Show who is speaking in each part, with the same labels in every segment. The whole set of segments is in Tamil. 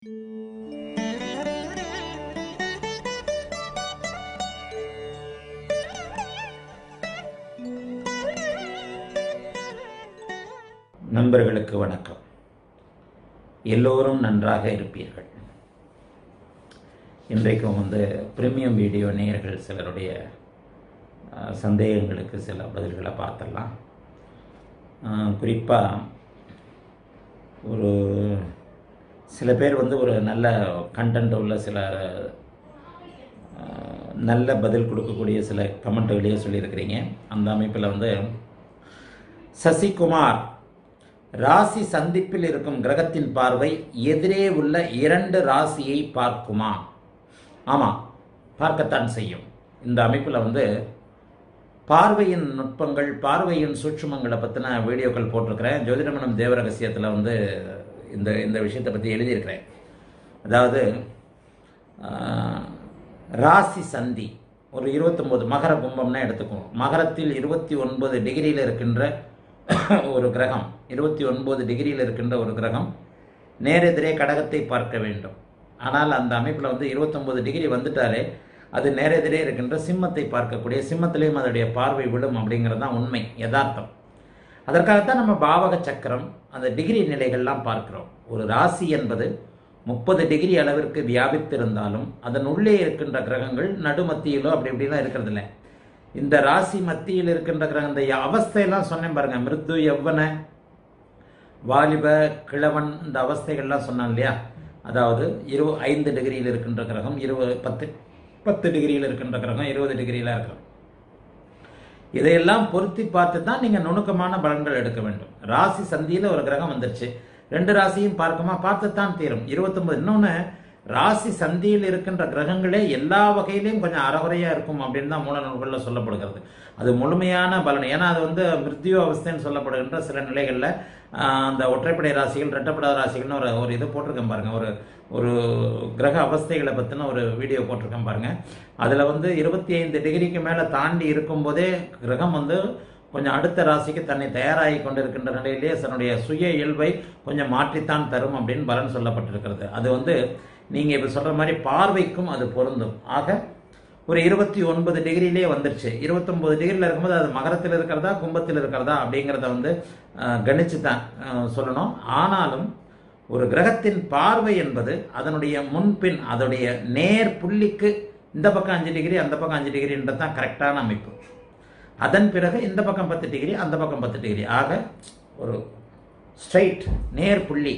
Speaker 1: நண்பர்களுக்கு வணக்கம் எல்லோரும் நன்றாக இருப்பீர்கள் இன்றைக்கும் வந்து பிரீமியம் வீடியோ நேயர்கள் சிலருடைய அஹ், சந்தேகங்களுக்கு சில பதில்களை பார்த்துடலாம் குறிப்பாக ஒரு சில பேர் வந்து ஒரு நல்ல கண்டென்ட் உள்ள சில அஹ், நல்ல பதில் கொடுக்கக்கூடிய சில கமெண்ட்டுகளையே சொல்லியிருக்கிறீங்க அந்த அமைப்பில் வந்து சசிகுமார் ராசி சந்திப்பில் இருக்கும் கிரகத்தின் பார்வை எதிரே உள்ள இரண்டு ராசியை பார்க்குமா ஆமாம் பார்க்கத்தான் செய்யும் இந்த அமைப்பில் வந்து பார்வையின் நுட்பங்கள் பார்வையின் சூட்சுமங்களை பற்றின வீடியோக்கள் போட்டிருக்கிறேன் ஜோதிடமனம் தேவரகசியத்தில் வந்து இந்த இந்த விஷயத்தை பற்றி எழுதியிருக்கிறேன் அதாவது ஆஹ், ராசி சந்தி ஒரு இருபத்தொம்போது மகர கும்பம்னா எடுத்துக்குவோம் மகரத்தில் இருபத்தி ஒன்பது டிகிரியில் இருக்கின்ற ஒரு கிரகம் இருபத்தி ஒன்பது டிகிரியில் இருக்கின்ற ஒரு கிரகம் நேரெதிரே கடகத்தை பார்க்க வேண்டும் ஆனால் அந்த அமைப்பில் வந்து இருபத்தொன்பது டிகிரி வந்துட்டாலே அது நேரெதிரே இருக்கின்ற சிம்மத்தை பார்க்கக்கூடிய சிம்மத்திலேயும் அதனுடைய பார்வை விழும் அப்படிங்கிறது தான் உண்மை யதார்த்தம் அதற்காகத்தான் நம்ம பாவக சக்கரம் அந்த டிகிரி நிலைகள்லாம் பார்க்கிறோம் ஒரு ராசி என்பது முப்பது டிகிரி அளவிற்கு வியாபித்திருந்தாலும் அதன் உள்ளே இருக்கின்ற கிரகங்கள் நடுமத்தியிலோ அப்படி இப்படிலாம் இருக்கிறது இல்லை இந்த ராசி மத்தியில் இருக்கின்ற கிரகம் இந்த அவஸ்தையெல்லாம் சொன்னேன் பாருங்க மிருது யவ்வன வாலிப கிழவன் இந்த அவஸ்தைகள்லாம் சொன்னான் இல்லையா அதாவது இரு ஐந்து டிகிரியில் இருக்கின்ற கிரகம் இருபது பத்து பத்து டிகிரியில் இருக்கின்ற கிரகம் இருபது டிகிரியில் இருக்கிறோம் இதையெல்லாம் பொருத்தி பார்த்து தான் நீங்கள் நுணுக்கமான பலன்கள் எடுக்க வேண்டும் ராசி சந்தியில் ஒரு கிரகம் வந்துருச்சு ரெண்டு ராசியும் பார்க்குமா பார்த்துத்தான் தீரும் இருபத்தொன்பது இன்னொன்று ராசி சந்தியில் இருக்கின்ற கிரகங்களே எல்லா வகையிலையும் கொஞ்சம் அறகுறையாக இருக்கும் அப்படின்னு தான் மூல நூல்களில் சொல்லப்படுகிறது அது முழுமையான பலன் ஏன்னா அது வந்து மிருத்யு அவஸ்தைன்னு சொல்லப்படுகின்ற சில நிலைகளில் அந்த ஒற்றைப்படை ராசிகள் ரெட்டப்படாத ராசிகள்னு ஒரு ஒரு இது போட்டிருக்கேன் பாருங்க ஒரு ஒரு கிரக அவஸ்தைகளை பற்றின ஒரு வீடியோ போட்டிருக்கேன் பாருங்க அதில் வந்து இருபத்தி ஐந்து டிகிரிக்கு மேலே தாண்டி இருக்கும்போதே கிரகம் வந்து கொஞ்சம் அடுத்த ராசிக்கு தன்னை தயாராகி கொண்டிருக்கின்ற நிலையிலேயே தன்னுடைய சுய இயல்பை கொஞ்சம் மாற்றித்தான் தரும் அப்படின்னு பலன் சொல்லப்பட்டிருக்கிறது அது வந்து நீங்கள் இப்போ சொல்கிற மாதிரி பார்வைக்கும் அது பொருந்தும் ஆக ஒரு இருபத்தி ஒன்பது டிகிரிலே வந்துருச்சு இருபத்தொன்பது டிகிரியில் இருக்கும்போது அது மகரத்தில் இருக்கிறதா கும்பத்தில் இருக்கிறதா அப்படிங்கிறத வந்து அஹ், கணிச்சு தான் அஹ், சொல்லணும் ஆனாலும் ஒரு கிரகத்தின் பார்வை என்பது அதனுடைய முன்பின் அதனுடைய நேர் புள்ளிக்கு இந்த பக்கம் அஞ்சு டிகிரி அந்த பக்கம் அஞ்சு டிகிரின்றது தான் கரெக்டான அமைப்பு அதன் பிறகு இந்த பக்கம் பத்து டிகிரி அந்த பக்கம் பத்து டிகிரி ஆக ஒரு ஸ்ட்ரைட் நேர் புள்ளி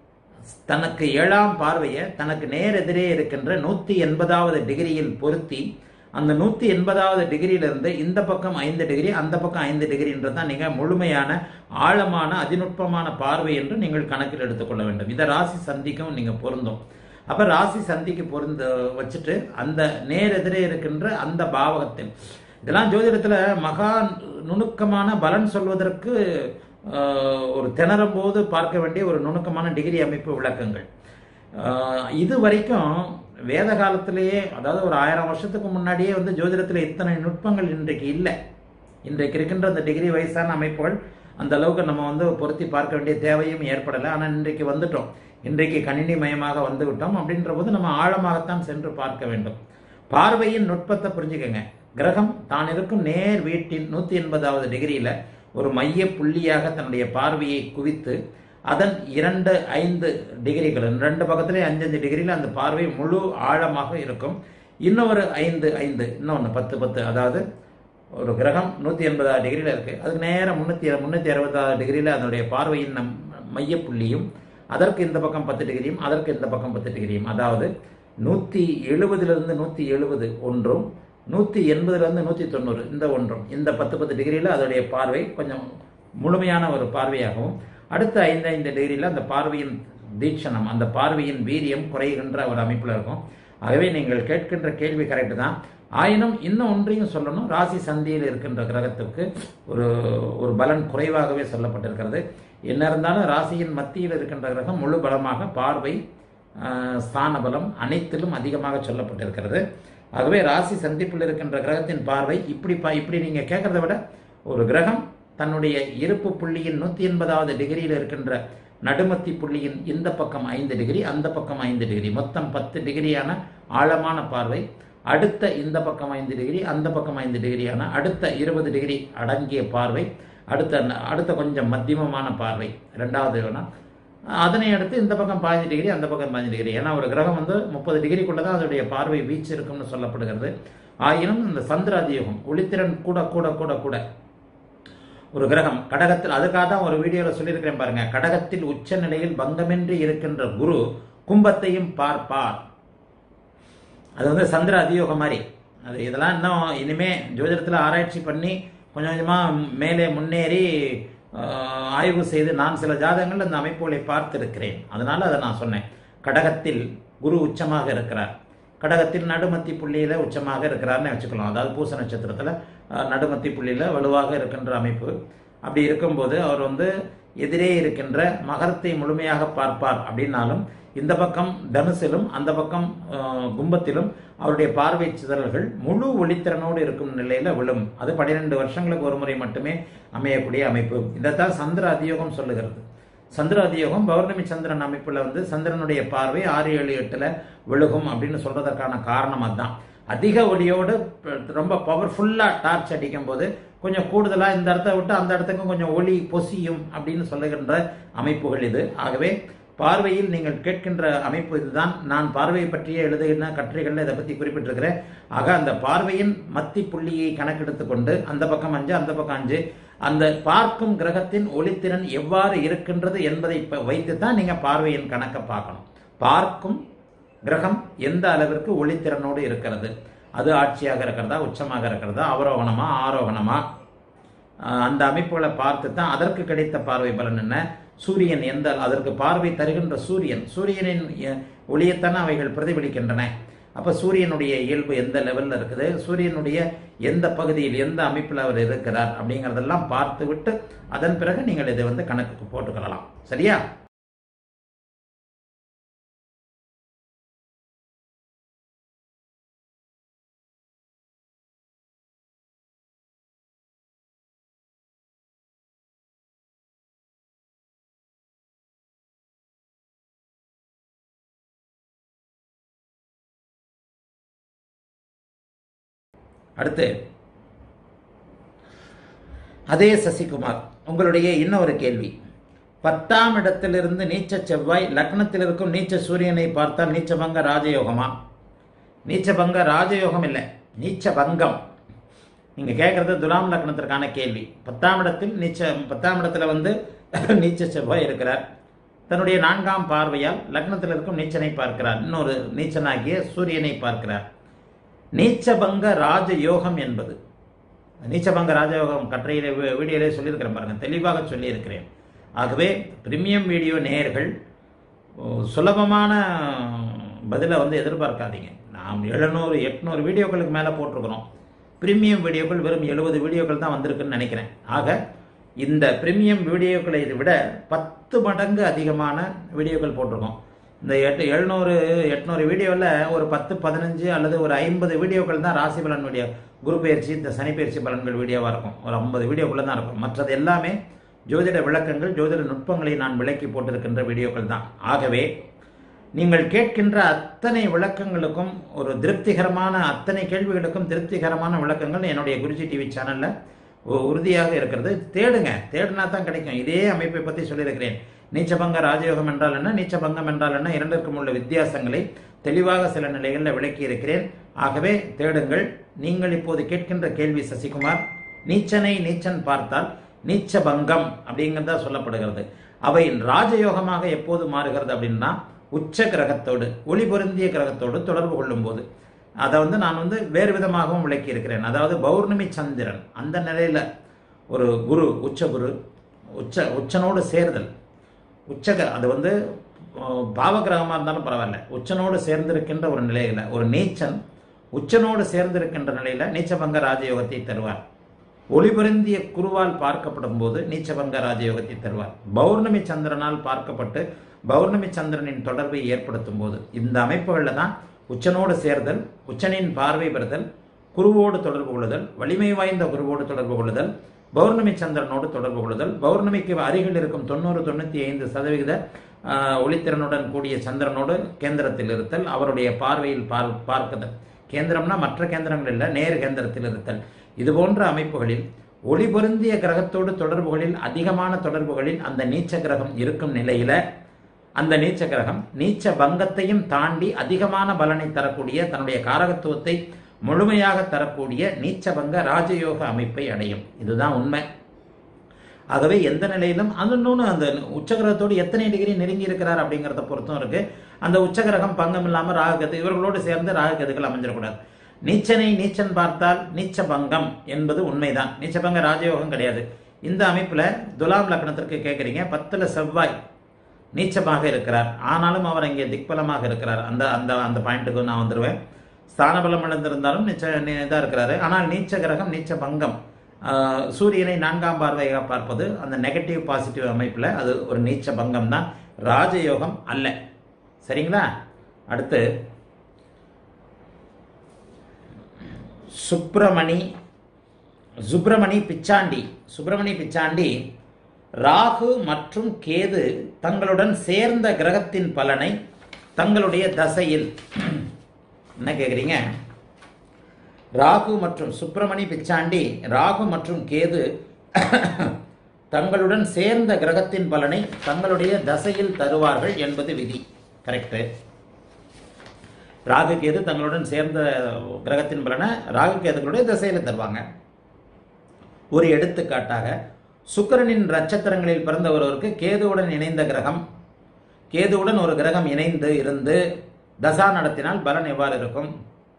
Speaker 1: தனக்கு ஏழாம் பார்வையை தனக்கு நேர் எதிரே இருக்கின்ற நூற்றி எண்பதாவது டிகிரியில் பொருத்தி அந்த நூற்றி எண்பதாவது டிகிரியிலிருந்து இந்த பக்கம் ஐந்து டிகிரி அந்த பக்கம் ஐந்து டிகிரின்றது தான் நீங்கள் முழுமையான ஆழமான அதிநுட்பமான பார்வை என்று நீங்கள் கணக்கில் எடுத்துக்கொள்ள வேண்டும் இதை ராசி சந்திக்கும் நீங்கள் பொருந்தும் அப்போ ராசி சந்திக்கு பொருந்து வச்சுட்டு அந்த நேர் எதிரே இருக்கின்ற அந்த பாவகத்தில் இதெல்லாம் ஜோதிடத்தில் மகா நுணுக்கமான பலன் சொல்வதற்கு ஆஹ், ஒரு திணறும் போது பார்க்க வேண்டிய ஒரு நுணுக்கமான டிகிரி அமைப்பு விளக்கங்கள் ஆஹ், இது வரைக்கும் வேத காலத்திலேயே அதாவது ஒரு ஆயிரம் வருஷத்துக்கு முன்னாடியே வந்து ஜோதிடத்தில் இத்தனை நுட்பங்கள் இன்றைக்கு இல்லை இன்றைக்கு இருக்கின்ற அந்த டிகிரி வயசான அமைப்புகள் அந்த அளவுக்கு நம்ம வந்து பொருத்தி பார்க்க வேண்டிய தேவையும் ஏற்படலை ஆனால் இன்றைக்கு வந்துட்டோம் இன்றைக்கு கணினி மயமாக வந்து விட்டோம் அப்படின்ற போது நம்ம ஆழமாகத்தான் சென்று பார்க்க வேண்டும் பார்வையின் நுட்பத்தை புரிஞ்சுக்கங்க கிரகம் தான் இருக்கும் நேர் வீட்டின் நூற்றி எண்பதாவது டிகிரியில் ஒரு மைய புள்ளியாக தன்னுடைய பார்வையை குவித்து அதன் இரண்டு ஐந்து டிகிரிகள் ரெண்டு பக்கத்துலேயே அஞ்சஞ்சு டிகிரியில் அந்த பார்வை முழு ஆழமாக இருக்கும் இன்னொரு ஐந்து ஐந்து இன்னொன்று பத்து பத்து அதாவது ஒரு கிரகம் நூற்றி எண்பதாவது டிகிரியில் இருக்குது அதுக்கு நேரம் முந்நூற்றி முந்நூற்றி அறுபதாவது டிகிரியில் அதனுடைய பார்வையின் நம் மையப்புள்ளியும் அதற்கு இந்த பக்கம் பத்து டிகிரியும் அதற்கு இந்த பக்கம் பத்து டிகிரியும் அதாவது நூற்றி எழுபதுலேருந்து நூற்றி எழுபது ஒன்றும் நூற்றி எண்பதுலேருந்து நூற்றி தொண்ணூறு இந்த ஒன்றும் இந்த பத்து பத்து டிகிரியில் அதோடைய பார்வை கொஞ்சம் முழுமையான ஒரு பார்வையாகவும் அடுத்த ஐந்து ஐந்து டிகிரியில் அந்த பார்வையின் தீட்சணம் அந்த பார்வையின் வீரியம் குறைகின்ற ஒரு அமைப்பில் இருக்கும் ஆகவே நீங்கள் கேட்கின்ற கேள்வி கரெக்டு தான் ஆயினும் இன்னும் ஒன்றையும் சொல்லணும் ராசி சந்தியில் இருக்கின்ற கிரகத்துக்கு ஒரு ஒரு பலன் குறைவாகவே சொல்லப்பட்டிருக்கிறது என்ன இருந்தாலும் ராசியின் மத்தியில் இருக்கின்ற கிரகம் முழு பலமாக பார்வை ஆஹ், ஸ்தான பலம் அனைத்திலும் அதிகமாக சொல்லப்பட்டிருக்கிறது ஆகவே ராசி சந்திப்பில் இருக்கின்ற கிரகத்தின் பார்வை இப்படி பா இப்படி நீங்கள் கேட்கறத விட ஒரு கிரகம் தன்னுடைய இருப்பு புள்ளியின் நூற்றி எண்பதாவது டிகிரியில் இருக்கின்ற நடுமத்தி புள்ளியின் இந்த பக்கம் ஐந்து டிகிரி அந்த பக்கம் ஐந்து டிகிரி மொத்தம் பத்து டிகிரியான ஆழமான பார்வை அடுத்த இந்த பக்கம் ஐந்து டிகிரி அந்த பக்கம் ஐந்து டிகிரியான அடுத்த இருபது டிகிரி அடங்கிய பார்வை அடுத்த அடுத்த கொஞ்சம் மத்தியமமான பார்வை ரெண்டாவது வேணால் அதனை அடுத்து இந்த பக்கம் பதினஞ்சு டிகிரி அந்த பக்கம் பதினஞ்சு டிகிரி ஏன்னா ஒரு கிரகம் வந்து முப்பது டிகிரிக்குள்ள தான் அதோடைய பார்வை வீச்சு இருக்கும்னு சொல்லப்படுகிறது ஆயினும் இந்த சந்திராதியோகம் ஒளித்திறன் கூட கூட கூட கூட ஒரு கிரகம் கடகத்தில் அதுக்காக தான் ஒரு வீடியோவில் சொல்லியிருக்கிறேன் பாருங்க கடகத்தில் உச்ச நிலையில் பங்கமின்றி இருக்கின்ற குரு கும்பத்தையும் பார்ப்பார் அது வந்து சந்திர அதியோகம் மாதிரி அது இதெல்லாம் இன்னும் இனிமே ஜோதிடத்தில் ஆராய்ச்சி பண்ணி கொஞ்சம் கொஞ்சமாக மேலே முன்னேறி ஆஹ், ஆய்வு செய்து நான் சில ஜாதகங்கள் இந்த அமைப்புகளை பார்த்திருக்கிறேன் அதனால அதை நான் சொன்னேன் கடகத்தில் குரு உச்சமாக இருக்கிறார் கடகத்தில் நடுமத்தி புள்ளியில உச்சமாக இருக்கிறார்னு வச்சுக்கலாம் அதாவது பூச நட்சத்திரத்தில் அஹ், நடுமத்தி புள்ளியில வலுவாக இருக்கின்ற அமைப்பு அப்படி இருக்கும்போது அவர் வந்து எதிரே இருக்கின்ற மகரத்தை முழுமையாக பார்ப்பார் அப்படின்னாலும் இந்த பக்கம் தனுசிலும் அந்த பக்கம் அஹ், கும்பத்திலும் அவருடைய பார்வை சிதறல்கள் முழு ஒளித்திறனோடு இருக்கும் நிலையில விழும் அது பன்னிரெண்டு வருஷங்களுக்கு ஒரு முறை மட்டுமே அமையக்கூடிய அமைப்பு இதைத்தான் சந்திர அதியோகம் சொல்லுகிறது சந்திர அதியோகம் பௌர்ணமி சந்திரன் அமைப்புல வந்து சந்திரனுடைய பார்வை ஆறு ஏழு எட்டுல விழுகும் அப்படின்னு சொல்றதற்கான காரணம் அதுதான் அதிக ஒளியோடு ப- ரொம்ப பவர்ஃபுல்லா டார்ச் அடிக்கும் போது கொஞ்சம் கூடுதலா இந்த இடத்த விட்டு அந்த இடத்துக்கும் கொஞ்சம் ஒளி பொசியும் அப்படின்னு சொல்லுகின்ற அமைப்புகள் இது ஆகவே பார்வையில் நீங்கள் கேட்கின்ற அமைப்பு இதுதான் நான் பார்வையை பற்றிய எழுதுகின்ற கட்டுரைகளில் இதை பற்றி குறிப்பிட்டிருக்கிறேன் ஆக அந்த பார்வையின் மத்தி புள்ளியை கணக்கெடுத்துக் கொண்டு அந்த பக்கம் அஞ்சு அந்த பக்கம் அஞ்சு அந்த பார்க்கும் கிரகத்தின் ஒளித்திறன் எவ்வாறு இருக்கின்றது என்பதை இப்ப வைத்து தான் நீங்க பார்வையின் கணக்கை பார்க்கணும் பார்க்கும் கிரகம் எந்த அளவிற்கு ஒளித்திறனோடு இருக்கிறது அது ஆட்சியாக இருக்கிறதா உச்சமாக இருக்கிறதா அவரோகணமா ஆரோகணமா ஆஹ் அந்த அமைப்புகளை பார்த்து தான் அதற்கு கிடைத்த பார்வை பலன் என்ன சூரியன் எந்த அதற்கு பார்வை தருகின்ற சூரியன் சூரியனின் எ- ஒளியைத்தானே அவைகள் பிரதிபலிக்கின்றன அப்ப சூரியனுடைய இயல்பு எந்த லெவல்ல இருக்குது சூரியனுடைய எந்த பகுதியில் எந்த அமைப்பில் அவர் இருக்கிறார் அப்படிங்கறதெல்லாம் பார்த்து விட்டு அதன் பிறகு நீங்கள் இதை வந்து கணக்குக்கு போட்டுக்கொள்ளலாம் சரியா அடுத்து அதே சசிகுமார் உங்களுடைய இன்னொரு கேள்வி பத்தாம் இடத்திலிருந்து நீச்ச செவ்வாய் லக்னத்தில் இருக்கும் நீச்ச சூரியனை பார்த்தால் நீச்சபங்க ராஜயோகமா நீச்சபங்க ராஜயோகம் இல்லை நீச்ச பங்கம் நீங்க கேட்கறது துலாம் லக்னத்திற்கான கேள்வி பத்தாம் இடத்தில் நீச்ச பத்தாம் இடத்துல வந்து நீச்ச செவ்வாய் இருக்கிறார் தன்னுடைய நான்காம் பார்வையால் லக்னத்தில் இருக்கும் நீச்சனை பார்க்கிறார் இன்னொரு நீச்சனாகிய சூரியனை பார்க்கிறார் நீச்சபங்க ராஜயோகம் என்பது நீச்சபங்க ராஜயோகம் கட்டுரையில வீ- வீடியோலே சொல்லியிருக்கிறேன் பாருங்க தெளிவாக சொல்லியிருக்கிறேன் ஆகவே பிரீமியம் வீடியோ நேயர்கள் ஓ, சுலபமான பதிலை வந்து எதிர்பார்க்காதீங்க நாம் எழுநூறு எட்நூறு வீடியோக்களுக்கு மேலே போட்டிருக்கிறோம் பிரீமியம் வீடியோக்கள் வெறும் எழுபது வீடியோக்கள் தான் வந்திருக்குன்னு நினைக்கிறேன் ஆக இந்த பிரீமியம் வீடியோக்களை விட பத்து மடங்கு அதிகமான வீடியோக்கள் போட்டிருக்கோம் இந்த எட்டு எழுநூறு எட்நூறு வீடியோவில் ஒரு பத்து பதினஞ்சு அல்லது ஒரு ஐம்பது வீடியோக்கள் தான் ராசி பலன் வீடியோ குரு பயிற்சி இந்த சனி பயிற்சி பலன்கள் வீடியோவாக இருக்கும் ஒரு ஐம்பது வீடியோக்குள்ள தான் இருக்கும் மற்றது எல்லாமே ஜோதிட விளக்கங்கள் ஜோதிட நுட்பங்களை நான் விளக்கி போட்டிருக்கின்ற வீடியோக்கள் தான் ஆகவே நீங்கள் கேட்கின்ற அத்தனை விளக்கங்களுக்கும் ஒரு திருப்திகரமான அத்தனை கேள்விகளுக்கும் திருப்திகரமான விளக்கங்கள் என்னுடைய குருஜி டிவி சேனல்ல உ- உறுதியாக இருக்கிறது தேடுங்க தேடினா தான் கிடைக்கும் இதே அமைப்பை பற்றி சொல்லியிருக்கிறேன் நீச்சபங்க ராஜயோகம் என்றால் என்ன நீச்சபங்கம் என்றால் என்ன இரண்டிற்கும் உள்ள வித்தியாசங்களை தெளிவாக சில நிலைகளில் விளக்கி இருக்கிறேன் ஆகவே தேடுங்கள் நீங்கள் இப்போது கேட்கின்ற கேள்வி சசிகுமார் நீச்சனை நீச்சன் பார்த்தால் நீச்சபங்கம் அப்படிங்கிறதா சொல்லப்படுகிறது அவை ராஜயோகமாக எப்போது மாறுகிறது அப்படின்னா உச்ச கிரகத்தோடு ஒளி பொருந்திய கிரகத்தோடு தொடர்பு கொள்ளும் போது அதை வந்து நான் வந்து வேறு விதமாகவும் விளக்கி இருக்கிறேன் அதாவது பௌர்ணமி சந்திரன் அந்த நிலையில ஒரு குரு உச்ச குரு உச்ச உச்சனோடு சேருதல் உச்சக அது வந்து அஹ், பாவகிரகமாக இருந்தாலும் பரவாயில்ல உச்சனோடு சேர்ந்திருக்கின்ற ஒரு நிலையில ஒரு நீச்சன் உச்சனோடு சேர்ந்திருக்கின்ற நிலையில நீச்சபங்க ராஜயோகத்தை தருவார் ஒளிபொருந்திய குருவால் பார்க்கப்படும் போது நீச்சபங்க ராஜயோகத்தை தருவார் பௌர்ணமி சந்திரனால் பார்க்கப்பட்டு பௌர்ணமி சந்திரனின் தொடர்பை ஏற்படுத்தும் போது இந்த அமைப்புகளில் தான் உச்சனோடு சேர்தல் உச்சனின் பார்வை பெறுதல் குருவோடு தொடர்பு கொள்ளுதல் வலிமை வாய்ந்த குருவோடு தொடர்பு கொள்ளுதல் பௌர்ணமி சந்திரனோடு தொடர்பு கொள்ளுதல் பௌர்ணமிக்கு அருகில் இருக்கும் தொண்ணூறு தொண்ணூற்றி ஐந்து சதவிகித ஆஹ், ஒளித்திறனுடன் கூடிய சந்திரனோடு கேந்திரத்தில் இருத்தல் அவருடைய பார்வையில் பார் பார்க்குதல் கேந்திரம்னா மற்ற கேந்திரங்கள் இல்லை நேர் கேந்திரத்தில் இருத்தல் இது போன்ற அமைப்புகளில் ஒளி பொருந்திய கிரகத்தோடு தொடர்புகளில் அதிகமான தொடர்புகளில் அந்த நீச்ச கிரகம் இருக்கும் நிலையில அந்த நீச்ச கிரகம் நீச்ச பங்கத்தையும் தாண்டி அதிகமான பலனை தரக்கூடிய தன்னுடைய காரகத்துவத்தை முழுமையாக தரக்கூடிய நீச்ச பங்க ராஜயோக அமைப்பை அடையும் இதுதான் உண்மை ஆகவே எந்த நிலையிலும் அது இன்னொன்று அந்த உச்சகிரகத்தோடு எத்தனை டிகிரி நெருங்கி இருக்கிறார் அப்படிங்கிறத பொறுத்தும் இருக்கு அந்த உச்சகிரகம் பங்கம் இல்லாமல் ராகுகது இவர்களோடு சேர்ந்து ராகுகதுகள் அமைஞ்சிடக்கூடாது நீச்சனை நீச்சன் பார்த்தால் நீச்ச பங்கம் என்பது உண்மைதான் நீச்ச பங்க ராஜயோகம் கிடையாது இந்த அமைப்புல துலாம் லக்னத்திற்கு கேட்குறீங்க பத்துல செவ்வாய் நீச்சமாக இருக்கிறார் ஆனாலும் அவர் அங்கே திக்பலமாக இருக்கிறார் அந்த அந்த அந்த பாயிண்ட்டுக்கு நான் வந்துடுவேன் ஸ்தானபலம் இழந்திருந்தாலும் நீச்ச இதாக இருக்கிறாரு ஆனால் நீச்ச கிரகம் நீச்ச பங்கம் ஆஹ், சூரியனை நான்காம் பார்வையாக பார்ப்பது அந்த நெகட்டிவ் பாசிட்டிவ் அமைப்பில் அது ஒரு நீச்ச பங்கம் தான் ராஜயோகம் அல்ல சரிங்களா அடுத்து சுப்பிரமணி சுப்பிரமணி பிச்சாண்டி சுப்பிரமணி பிச்சாண்டி ராகு மற்றும் கேது தங்களுடன் சேர்ந்த கிரகத்தின் பலனை தங்களுடைய தசையில் என்ன கேக்குறீங்க ராகு மற்றும் சுப்பிரமணி பிச்சாண்டி ராகு மற்றும் கேது தங்களுடன் சேர்ந்த கிரகத்தின் பலனை தங்களுடைய தசையில் தருவார்கள் என்பது விதி கரெக்டு ராகு கேது தங்களுடன் சேர்ந்த கிரகத்தின் பலனை ராகு கேதுகளுடைய திசையில தருவாங்க ஒரு எடுத்துக்காட்டாக சுக்கிரனின் நட்சத்திரங்களில் பிறந்த ஒருவருக்கு கேதுவுடன் இணைந்த கிரகம் கேதுவுடன் ஒரு கிரகம் இணைந்து இருந்து தசா நடத்தினால் பலன் எவ்வாறு இருக்கும்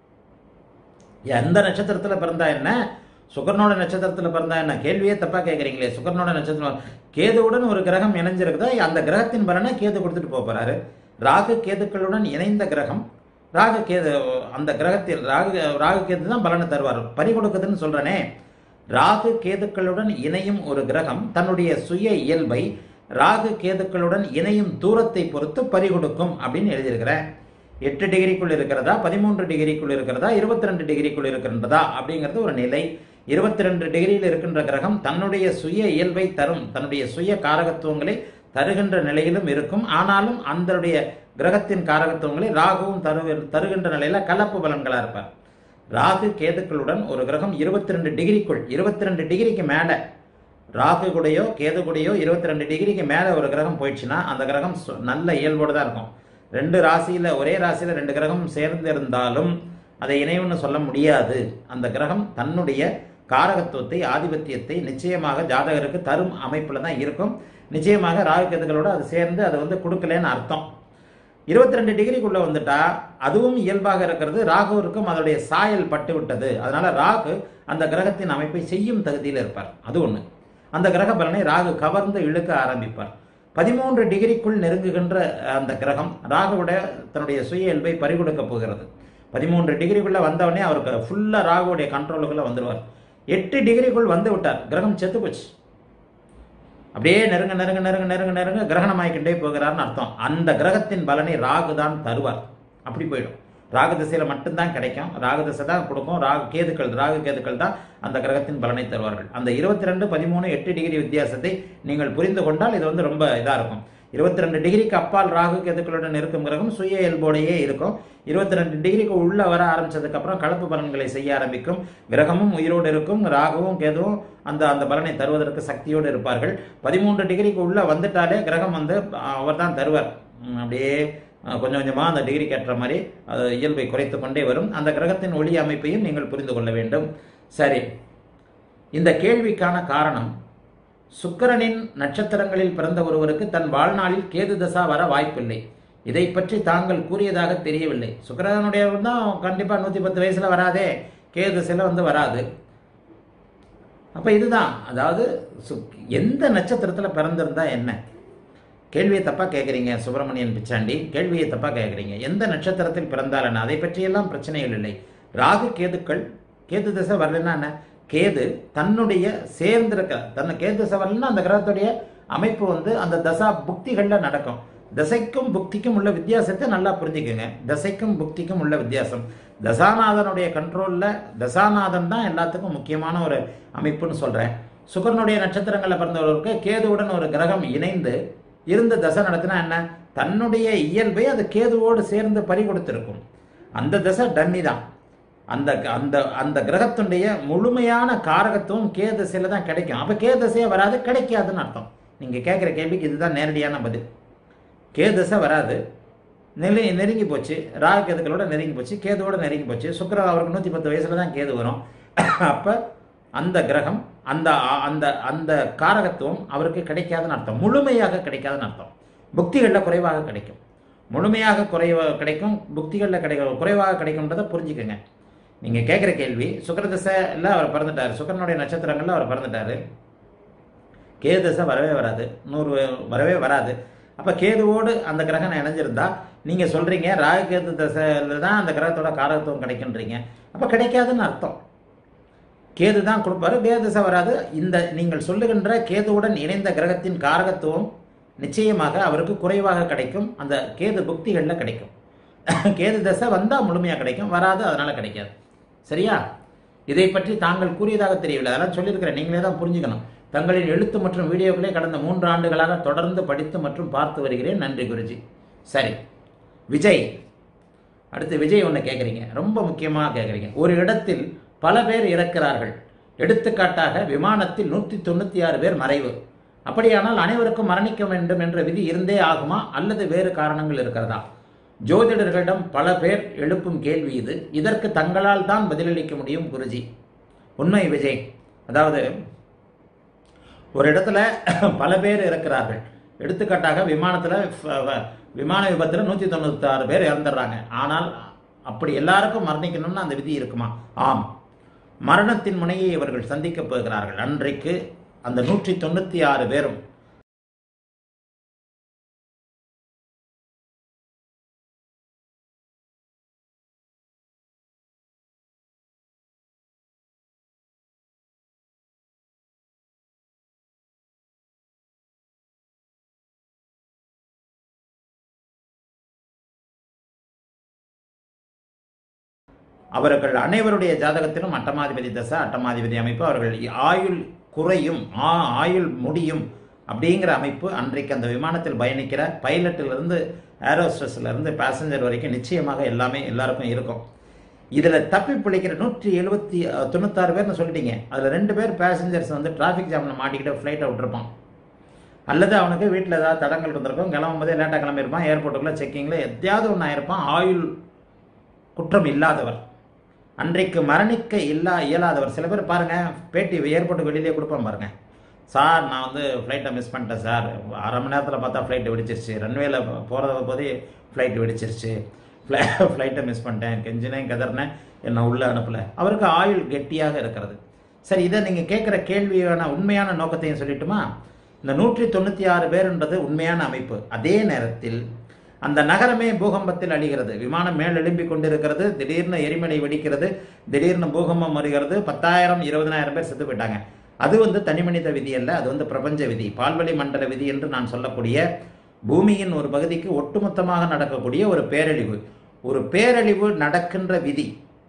Speaker 1: எந்த நட்சத்திரத்துல பிறந்தா என்ன சுக்கரனோட நட்சத்திரத்துல பிறந்தா என்ன கேள்வியே தப்பா கேட்குறீங்களே சுக்கரனோட நட்சத்திரம் கேதுவுடன் ஒரு கிரகம் இணைஞ்சிருக்குதா அந்த கிரகத்தின் பலனை கேது கொடுத்துட்டு போக போறாரு ராகு கேதுக்களுடன் இணைந்த கிரகம் ராகு கேது அந்த கிரகத்தில் ராகு ராகு கேது தான் பலனை தருவார் பறி கொடுக்குதுன்னு சொல்றனே ராகு கேதுக்களுடன் இணையும் ஒரு கிரகம் தன்னுடைய சுய இயல்பை ராகு கேதுக்களுடன் இணையும் தூரத்தை பொறுத்து பறி கொடுக்கும் அப்படின்னு எழுதியிருக்கிறேன் எட்டு டிகிரிக்குள் இருக்கிறதா பதிமூன்று டிகிரிக்குள் இருக்கிறதா இருபத்தி ரெண்டு டிகிரிக்குள் இருக்கின்றதா அப்படிங்கிறது ஒரு நிலை இருபத்தி ரெண்டு டிகிரியில் இருக்கின்ற கிரகம் தன்னுடைய சுய இயல்பை தரும் தன்னுடைய சுய காரகத்துவங்களை தருகின்ற நிலையிலும் இருக்கும் ஆனாலும் அதனுடைய கிரகத்தின் காரகத்துவங்களை ராகுவும் தரு தருகின்ற நிலையில கலப்பு பலன்களா இருப்பார் ராகு கேதுக்களுடன் ஒரு கிரகம் இருபத்தி ரெண்டு டிகிரிக்குள் இருபத்தி ரெண்டு டிகிரிக்கு மேல ராகு கூடயோ கேது கூடயோ இருபத்தி ரெண்டு டிகிரிக்கு மேல ஒரு கிரகம் போயிடுச்சுன்னா அந்த கிரகம் சு- நல்ல இயல்போடு தான் இருக்கும் ரெண்டு ராசியில ஒரே ராசியில ரெண்டு கிரகம் சேர்ந்து இருந்தாலும் அதை இணைவுன்னு சொல்ல முடியாது அந்த கிரகம் தன்னுடைய காரகத்துவத்தை ஆதிபத்தியத்தை நிச்சயமாக ஜாதகருக்கு தரும் அமைப்புல தான் இருக்கும் நிச்சயமாக ராகு கேதுகளோட அது சேர்ந்து அது வந்து கொடுக்கலன்னு அர்த்தம் இருபத்தி ரெண்டு டிகிரிக்குள்ள வந்துட்டா அதுவும் இயல்பாக இருக்கிறது ராகுவிற்கும் அதனுடைய சாயல் பட்டு விட்டது அதனால ராகு அந்த கிரகத்தின் அமைப்பை செய்யும் தகுதியில் இருப்பார் அது ஒண்ணு அந்த கிரக பலனை ராகு கவர்ந்து இழுக்க ஆரம்பிப்பார் பதிமூன்று டிகிரிக்குள் நெருங்குகின்ற அந்த கிரகம் ராகுவோட தன்னுடைய சுய இயல்பை பறிகொடுக்க போகிறது பதிமூன்று டிகிரிக்குள்ள வந்தவொடனே அவருக்கு ஃபுல்லா ராகுவுடைய கண்ட்ரோலுக்குள்ள வந்துடுவார் எட்டு டிகிரிக்குள் வந்து விட்டார் கிரகம் செத்து போச்சு அப்படியே நெருங்க நெருங்க நெருங்க நெருங்க நெருங்க கிரகணமாயிக்கிட்டே போகிறார்னு அர்த்தம் அந்த கிரகத்தின் பலனை ராகு தான் தருவார் அப்படி போயிடும் ராகு திசையில மட்டும்தான் கிடைக்கும் ராகு திசை தான் கொடுக்கும் ராகு கேதுக்கள் ராகு கேதுக்கள் தான் அந்த கிரகத்தின் பலனை தருவார்கள் அந்த இருபத்தி ரெண்டு பதிமூணு எட்டு டிகிரி வித்தியாசத்தை நீங்கள் புரிந்து கொண்டால் இது வந்து ரொம்ப இதா இருக்கும் இருபத்தி ரெண்டு டிகிரிக்கு அப்பால் ராகு கேதுக்களுடன் இருக்கும் கிரகம் சுய இயல்போடையே இருக்கும் இருபத்தி ரெண்டு டிகிரிக்கு உள்ள வர ஆரம்பிச்சதுக்கு அப்புறம் கலப்பு பலன்களை செய்ய ஆரம்பிக்கும் கிரகமும் உயிரோடு இருக்கும் ராகுவும் கேதுவும் அந்த அந்த பலனை தருவதற்கு சக்தியோடு இருப்பார்கள் பதிமூன்று டிகிரிக்கு உள்ள வந்துட்டாலே கிரகம் வந்து அவர் தான் தருவார் உம், அப்படியே அஹ், கொஞ்சம் கொஞ்சமா அந்த டிகிரிக்கு ஏற்ற மாதிரி அது இயல்பை குறைத்து கொண்டே வரும் அந்த கிரகத்தின் ஒளி அமைப்பையும் நீங்கள் புரிந்து கொள்ள வேண்டும் சரி இந்த கேள்விக்கான காரணம் சுக்கிரனின் நட்சத்திரங்களில் பிறந்த ஒருவருக்கு தன் வாழ்நாளில் கேது தசா வர வாய்ப்பில்லை இதை பற்றி தாங்கள் கூறியதாக தெரியவில்லை சுக்கிரனுடைய தான் கண்டிப்பா நூத்தி பத்து வயசுல வராதே கேது திசையில வந்து வராது அப்ப இதுதான் அதாவது சு- எந்த நட்சத்திரத்துல பிறந்திருந்தா என்ன கேள்வியை தப்பா கேட்குறீங்க சுப்பிரமணியன் பிச்சாண்டி கேள்வியை தப்பா கேட்குறீங்க எந்த நட்சத்திரத்தில் பிறந்தால் என்ன அதை பற்றியெல்லாம் பிரச்சனைகள் இல்லை ராகு கேதுக்கள் கேது திசை வரலன்னா என்ன கேது தன்னுடைய சேர்ந்திருக்க தன்னை கேது திசை வரலன்னா அந்த கிரகத்துடைய அமைப்பு வந்து அந்த தசா புக்திகள்ல நடக்கும் தசைக்கும் புக்திக்கும் உள்ள வித்தியாசத்தை நல்லா புரிஞ்சுக்கோங்க தசைக்கும் புக்திக்கும் உள்ள வித்தியாசம் தசாநாதனுடைய கண்ட்ரோல்ல தசாநாதன் தான் எல்லாத்துக்கும் முக்கியமான ஒரு அமைப்புன்னு சொல்றேன் சுக்கரனுடைய நட்சத்திரங்களில் பிறந்தவர்களுக்கு கேதுவுடன் ஒரு கிரகம் இணைந்து இருந்து தசை நடத்தினா என்ன தன்னுடைய இயல்பை அது கேதுவோடு சேர்ந்து பறி கொடுத்திருக்கும் அந்த தசை டன்னி தான் அந்த அந்த அந்த கிரகத்துடைய முழுமையான காரகத்துவம் கே திசையில தான் கிடைக்கும் அப்போ கே திசையே வராது கிடைக்காதுன்னு அர்த்தம் நீங்கள் கேட்குற கேள்விக்கு இதுதான் நேரடியான பதில் கே திசை வராது நெரு நெருங்கி போச்சு ராகு கேதுக்களோட நெருங்கி போச்சு கேதுவோட நெருங்கி போச்சு சுக்கிரன் அவருக்கு நூற்றி பத்து வயசுல தான் கேது வரும் அப்போ அந்த கிரகம் அந்த அந்த அந்த காரகத்துவம் அவருக்கு கிடைக்காதுன்னு அர்த்தம் முழுமையாக கிடைக்காதுன்னு அர்த்தம் புக்திகளில் குறைவாக கிடைக்கும் முழுமையாக குறைவாக கிடைக்கும் புக்திகளில் கிடைக்க குறைவாக கிடைக்கும்ன்றதை புரிஞ்சுக்கோங்க நீங்கள் கேட்குற கேள்வி சுக்கரதசையில் அவர் பிறந்துட்டார் சுக்கரனுடைய நட்சத்திரங்களில் அவர் பிறந்துட்டார் கேது தசை வரவே வராது நூறு வரவே வராது அப்போ கேதுவோடு அந்த கிரகம் இணைஞ்சிருந்தா நீங்கள் சொல்கிறீங்க ராகு கேது தசையில் தான் அந்த கிரகத்தோட காரகத்துவம் கிடைக்குன்றீங்க அப்போ கிடைக்காதுன்னு அர்த்தம் கேது தான் கொடுப்பாரு கேது தசை வராது இந்த நீங்கள் சொல்லுகின்ற கேதுவுடன் இணைந்த கிரகத்தின் காரகத்துவம் நிச்சயமாக அவருக்கு குறைவாக கிடைக்கும் அந்த கேது புக்திகளில் கிடைக்கும் கேது தசை வந்தால் முழுமையாக கிடைக்கும் வராது அதனால் கிடைக்காது சரியா இதை பற்றி தாங்கள் கூறியதாக தெரியவில்லை அதெல்லாம் சொல்லியிருக்கிறேன் நீங்களே தான் புரிஞ்சுக்கணும் தங்களின் எழுத்து மற்றும் வீடியோக்களை கடந்த மூன்று ஆண்டுகளாக தொடர்ந்து படித்து மற்றும் பார்த்து வருகிறேன் நன்றி குருஜி சரி விஜய் அடுத்து விஜய் ஒன்று கேட்குறீங்க ரொம்ப முக்கியமாக கேட்குறீங்க ஒரு இடத்தில் பல பேர் இறக்கிறார்கள் எடுத்துக்காட்டாக விமானத்தில் நூற்றி தொண்ணூற்றி ஆறு பேர் மறைவு அப்படியானால் அனைவருக்கும் மரணிக்க வேண்டும் என்ற விதி இருந்தே ஆகுமா அல்லது வேறு காரணங்கள் இருக்கிறதா ஜோதிடர்களிடம் பல பேர் எழுப்பும் கேள்வி இது இதற்கு தங்களால் தான் பதிலளிக்க முடியும் குருஜி உண்மை விஜய் அதாவது ஒரு இடத்துல பல பேர் இறக்கிறார்கள் எடுத்துக்காட்டாக விமானத்தில் விமான விபத்தில் நூற்றி தொண்ணூத்தாறு பேர் இறந்துடுறாங்க ஆனால் அப்படி எல்லாருக்கும் மரணிக்கணும்னு அந்த விதி இருக்குமா ஆம் மரணத்தின் முனையை இவர்கள் சந்திக்கப் போகிறார்கள் அன்றைக்கு அந்த நூற்றி தொண்ணூற்றி ஆறு பேரும் அவர்கள் அனைவருடைய ஜாதகத்திலும் அட்டமாதிபதி தசை அட்டமாதிபதி அமைப்பு அவர்கள் ஆயுள் குறையும் ஆ ஆயுள் முடியும் அப்படிங்கிற அமைப்பு அன்றைக்கு அந்த விமானத்தில் பயணிக்கிற பைலட்டிலிருந்து ஏரோஸ்ட்ரெஸ்லேருந்து பேசஞ்சர் வரைக்கும் நிச்சயமாக எல்லாமே எல்லாருக்கும் இருக்கும் இதில் தப்பி பிழைக்கிற நூற்றி எழுபத்தி தொண்ணூத்தாறு பேர்னு சொல்லிட்டீங்க அதில் ரெண்டு பேர் பேசஞ்சர்ஸ் வந்து டிராஃபிக் ஜாமில் மாட்டிக்கிட்டு ஃப்ளைட்டை விட்டுருப்பான் அல்லது அவனுக்கு வீட்டில் ஏதாவது தடங்கள் இருந்திருக்கும் கிளம்பும் போதே லேட்டாக கிளம்பியிருப்பான் ஏர்போர்ட்டுக்குள்ளே செக்கிங்கில் எதையாவது ஒன்று ஆயிருப்பான் ஆயுள் குற்றம் இல்லாதவர் அன்றைக்கு மரணிக்க இல்லா இயலாதவர் சில பேர் பாருங்கள் பேட்டி ஏர்போர்ட்டுக்கு வெளியிலே கொடுப்பேன் பாருங்கள் சார் நான் வந்து ஃப்ளைட்டை மிஸ் பண்ணிட்டேன் சார் அரை மணி நேரத்தில் பார்த்தா ஃப்ளைட்டு வெடிச்சிருச்சு ரன்வேல போகிறத போதே ஃப்ளைட் வெடிச்சிருச்சு ஃப்ளை ஃப்ளைட்டை மிஸ் பண்ணிட்டேன் கெஞ்சினேன் கதறினேன் என்னை உள்ளே அனுப்பலை அவருக்கு ஆயுள் கெட்டியாக இருக்கிறது சரி இதை நீங்கள் கேட்குற கேள்வியான உண்மையான நோக்கத்தையும் சொல்லிட்டுமா இந்த நூற்றி தொண்ணூற்றி ஆறு பேருன்றது உண்மையான அமைப்பு அதே நேரத்தில் அந்த நகரமே பூகம்பத்தில் அழிகிறது விமானம் மேல் எழும்பி கொண்டிருக்கிறது திடீர்னு எரிமலை வெடிக்கிறது திடீர்னு பூகம்பம் வருகிறது பத்தாயிரம் இருபதனாயிரம் பேர் செத்து போயிட்டாங்க அது வந்து தனிமனித விதி அல்ல அது வந்து பிரபஞ்ச விதி பால்வழி மண்டல விதி என்று நான் சொல்லக்கூடிய பூமியின் ஒரு பகுதிக்கு ஒட்டுமொத்தமாக நடக்கக்கூடிய ஒரு பேரழிவு ஒரு பேரழிவு நடக்கின்ற விதி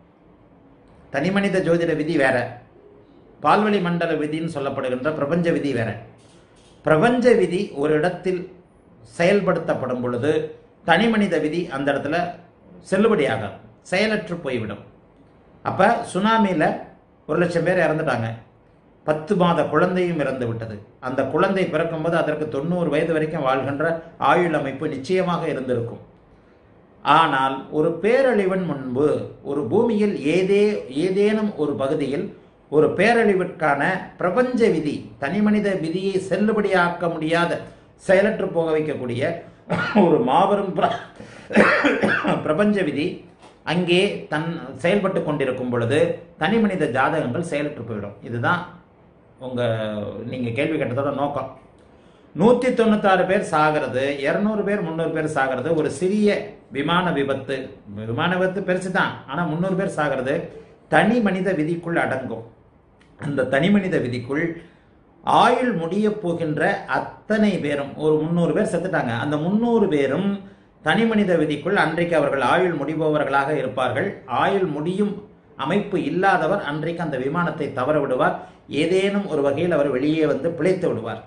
Speaker 1: தனிமனித ஜோதிட விதி வேற பால்வழி மண்டல விதின்னு சொல்லப்படுகின்ற பிரபஞ்ச விதி வேற பிரபஞ்ச விதி ஒரு இடத்தில் செயல்படுத்தப்படும் பொழுது தனிமனித விதி அந்த இடத்துல செல்லுபடியாகும் செயலற்று போய்விடும் அப்போ சுனாமியில் ஒரு லட்சம் பேர் இறந்துட்டாங்க பத்து மாத குழந்தையும் இறந்து விட்டது அந்த குழந்தை பிறக்கும்போது அதற்கு தொண்ணூறு வயது வரைக்கும் வாழ்கின்ற ஆயுள் அமைப்பு நிச்சயமாக இருந்திருக்கும் ஆனால் ஒரு பேரழிவின் முன்பு ஒரு பூமியில் ஏதே ஏதேனும் ஒரு பகுதியில் ஒரு பேரழிவிற்கான பிரபஞ்ச விதி தனிமனித விதியை செல்லுபடியாக்க முடியாத செயலற்று போக வைக்கக்கூடிய ஒரு மாபெரும் பிரபஞ்ச விதி அங்கே தன் செயல்பட்டு கொண்டிருக்கும் பொழுது தனி மனித ஜாதகங்கள் செயலற்று போயிடும் இதுதான் உங்கள் நீங்கள் கேள்வி கேட்டதோட நோக்கம் நூற்றி தொண்ணூத்தாறு பேர் சாகிறது இரநூறு பேர் முந்நூறு பேர் சாகிறது ஒரு சிறிய விமான விபத்து விமான விபத்து பெருசு தான் ஆனால் முந்நூறு பேர் சாகிறது தனி மனித விதிக்குள் அடங்கும் அந்த தனி மனித விதிக்குள் ஆயுள் முடிய போகின்ற அத்தனை பேரும் ஒரு முந்நூறு பேர் செத்துட்டாங்க அந்த முந்நூறு பேரும் தனி மனித விதிக்குள் அன்றைக்கு அவர்கள் ஆயுள் முடிபவர்களாக இருப்பார்கள் ஆயுள் முடியும் அமைப்பு இல்லாதவர் அன்றைக்கு அந்த விமானத்தை தவற விடுவார் ஏதேனும் ஒரு வகையில் அவர் வெளியே வந்து பிழைத்து விடுவார்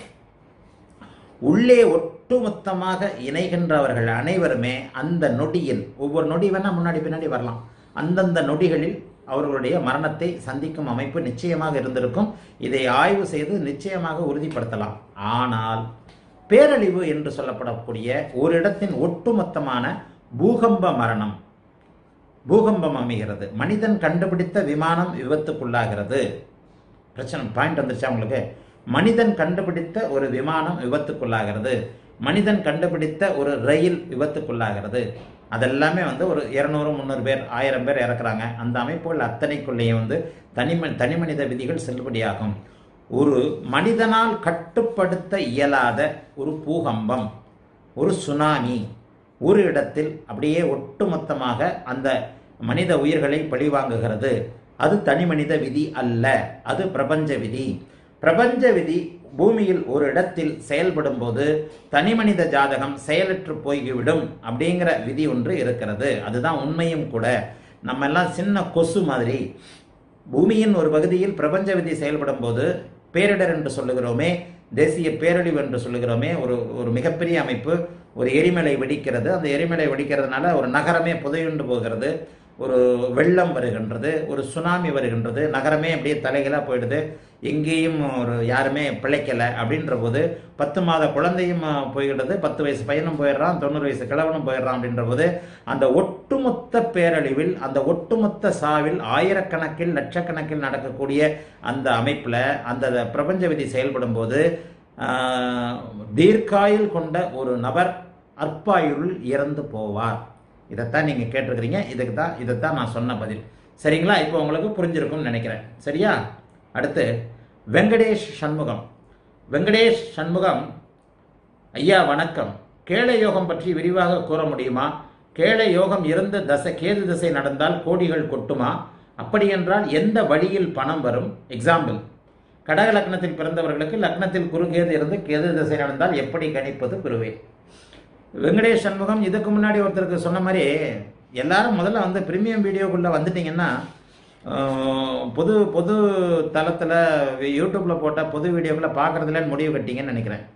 Speaker 1: உள்ளே ஒட்டுமொத்தமாக இணைகின்றவர்கள் அனைவருமே அந்த நொடியில் ஒவ்வொரு நொடி வேணா முன்னாடி பின்னாடி வரலாம் அந்தந்த நொடிகளில் அவர்களுடைய மரணத்தை சந்திக்கும் அமைப்பு நிச்சயமாக இருந்திருக்கும் இதை ஆய்வு செய்து நிச்சயமாக உறுதிப்படுத்தலாம் ஆனால் பேரழிவு என்று சொல்லப்படக்கூடிய ஒரு இடத்தின் ஒட்டுமொத்தமான பூகம்ப மரணம் பூகம்பம் அமைகிறது மனிதன் கண்டுபிடித்த விமானம் விபத்துக்குள்ளாகிறது பிரச்சனை பாயிண்ட் வந்துருச்சா உங்களுக்கு மனிதன் கண்டுபிடித்த ஒரு விமானம் விபத்துக்குள்ளாகிறது மனிதன் கண்டுபிடித்த ஒரு ரயில் விபத்துக்குள்ளாகிறது அதெல்லாமே வந்து ஒரு இரநூறு முந்நூறு பேர் ஆயிரம் பேர் இறக்குறாங்க அந்த அமைப்புகள் அத்தனைக்குள்ளேயும் வந்து தனிம தனிமனித விதிகள் செல்லுபடியாகும் ஒரு மனிதனால் கட்டுப்படுத்த இயலாத ஒரு பூகம்பம் ஒரு சுனாமி ஒரு இடத்தில் அப்படியே ஒட்டுமொத்தமாக அந்த மனித உயிர்களை பழிவாங்குகிறது அது தனி மனித விதி அல்ல அது பிரபஞ்ச விதி பிரபஞ்ச விதி பூமியில் ஒரு இடத்தில் செயல்படும் போது தனிமனித ஜாதகம் செயலற்று போய்விடும் அப்படிங்கிற விதி ஒன்று இருக்கிறது அதுதான் உண்மையும் கூட நம்ம எல்லாம் சின்ன கொசு மாதிரி பூமியின் ஒரு பகுதியில் பிரபஞ்ச விதி செயல்படும் போது பேரிடர் என்று சொல்லுகிறோமே தேசிய பேரழிவு என்று சொல்லுகிறோமே ஒரு ஒரு மிகப்பெரிய அமைப்பு ஒரு எரிமலை வெடிக்கிறது அந்த எரிமலை வெடிக்கிறதுனால ஒரு நகரமே புதையுண்டு போகிறது ஒரு வெள்ளம் வருகின்றது ஒரு சுனாமி வருகின்றது நகரமே அப்படியே தலைகளாக போயிடுது எங்கேயும் ஒரு யாருமே பிழைக்கலை அப்படின்ற போது பத்து மாத குழந்தையும் அஹ், போய்கிடுது பத்து வயசு பையனும் போயிடுறான் தொண்ணூறு வயசு கிழவனும் போயிடுறான் அப்படின்ற போது அந்த ஒட்டுமொத்த பேரழிவில் அந்த ஒட்டுமொத்த சாவில் ஆயிரக்கணக்கில் லட்சக்கணக்கில் நடக்கக்கூடிய அந்த அமைப்பில் அந்த பிரபஞ்ச விதி செயல்படும் போது ஆஹ், தீர்க்காயுள் கொண்ட ஒரு நபர் அற்பாயுள் இறந்து போவார் இதைத்தான் நீங்கள் கேட்டிருக்கிறீங்க இதுக்கு தான் இதைத்தான் நான் சொன்ன பதில் சரிங்களா இப்போ உங்களுக்கு புரிஞ்சிருக்கும்னு நினைக்கிறேன் சரியா அடுத்து வெங்கடேஷ் சண்முகம் வெங்கடேஷ் சண்முகம் ஐயா வணக்கம் கேளை யோகம் பற்றி விரிவாக கூற முடியுமா கேளை யோகம் இருந்த தசை கேது திசை நடந்தால் கோடிகள் கொட்டுமா அப்படியென்றால் எந்த வழியில் பணம் வரும் எக்ஸாம்பிள் கடக லக்னத்தில் பிறந்தவர்களுக்கு லக்னத்தில் குரு கேது இருந்து கேது திசை நடந்தால் எப்படி கணிப்பது குருவே வெங்கடேஷ் சண்முகம் இதுக்கு முன்னாடி ஒருத்தருக்கு சொன்ன மாதிரி எல்லாரும் முதல்ல வந்து பிரீமியம் வீடியோக்குள்ளே வந்துட்டீங்கன்னா ஆஹ், பொது பொது தளத்தில் யூடியூப்பில் போட்ட பொது வீடியோக்குள்ளே பார்க்குறதுல முடிவு கட்டிங்கன்னு நினைக்கிறேன்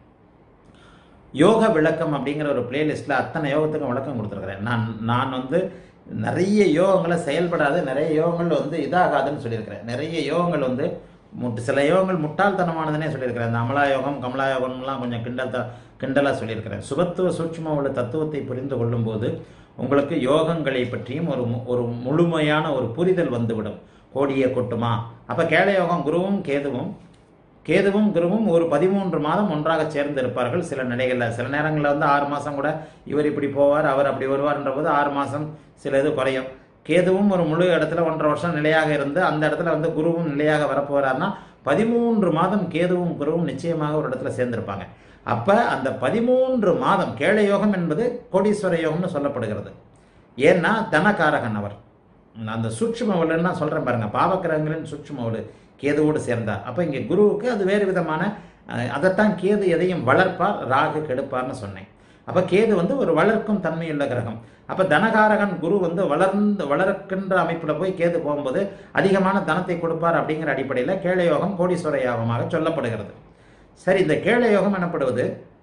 Speaker 1: யோக விளக்கம் அப்படிங்கிற ஒரு பிளேலிஸ்ட்டில் அத்தனை யோகத்துக்கும் விளக்கம் கொடுத்துருக்குறேன் நான் நான் வந்து நிறைய யோகங்களை செயல்படாது நிறைய யோகங்கள் வந்து இதாகாதுன்னு சொல்லியிருக்கிறேன் நிறைய யோகங்கள் வந்து முட்டு சில யோகங்கள் முட்டாள்தனமானதுன்னே சொல்லியிருக்கிறேன் இந்த அமலா யோகம் கமலா யோகம்லாம் கொஞ்சம் கிண்டல் த கிண்டலாக சொல்லியிருக்கிறேன் சுபத்துவ சூட்சும உள்ள தத்துவத்தை புரிந்து கொள்ளும்போது உங்களுக்கு யோகங்களை பற்றியும் ஒரு மு- ஒரு முழுமையான ஒரு புரிதல் வந்துவிடும் கோடியை கொட்டுமா அப்போ கேள யோகம் குருவும் கேதுவும் கேதுவும் குருவும் ஒரு பதிமூன்று மாதம் ஒன்றாக சேர்ந்து இருப்பார்கள் சில நிலைகளில் சில நேரங்களில் வந்து ஆறு மாதம் கூட இவர் இப்படி போவார் அவர் அப்படி வருவார்ன்ற போது ஆறு மாதம் சில இது குறையும் கேதுவும் ஒரு முழு இடத்துல ஒன்றரை வருஷம் நிலையாக இருந்து அந்த இடத்துல வந்து குருவும் நிலையாக வரப்போறாருன்னா பதிமூன்று மாதம் கேதுவும் குருவும் நிச்சயமாக ஒரு இடத்துல சேர்ந்திருப்பாங்க அப்ப அந்த பதிமூன்று மாதம் கேள யோகம் என்பது கோடீஸ்வர யோகம்னு சொல்லப்படுகிறது ஏன்னா தனகாரகன் அவர் அந்த சூட்சும வலுன்னா சொல்றேன் பாருங்க பாவக்கிரகங்களின் சூட்சும வலு கேதுவோடு சேர்ந்தார் அப்ப இங்க குருவுக்கு அது வேறு விதமான அஹ், அதைத்தான் கேது எதையும் வளர்ப்பார் ராகு கெடுப்பார்னு சொன்னேன் அப்ப கேது வந்து ஒரு வளர்க்கும் தன்மையுள்ள கிரகம் அப்ப தனகாரகன் குரு வந்து வளர்ந்து வளர்க்கின்ற அமைப்புல போய் கேது போகும்போது அதிகமான தனத்தை கொடுப்பார் அப்படிங்கிற அடிப்படையில கேள யோகம் கோடீஸ்வர யோகமாக சொல்லப்படுகிறது சரி இந்த கேள யோகம் எனப்படுவது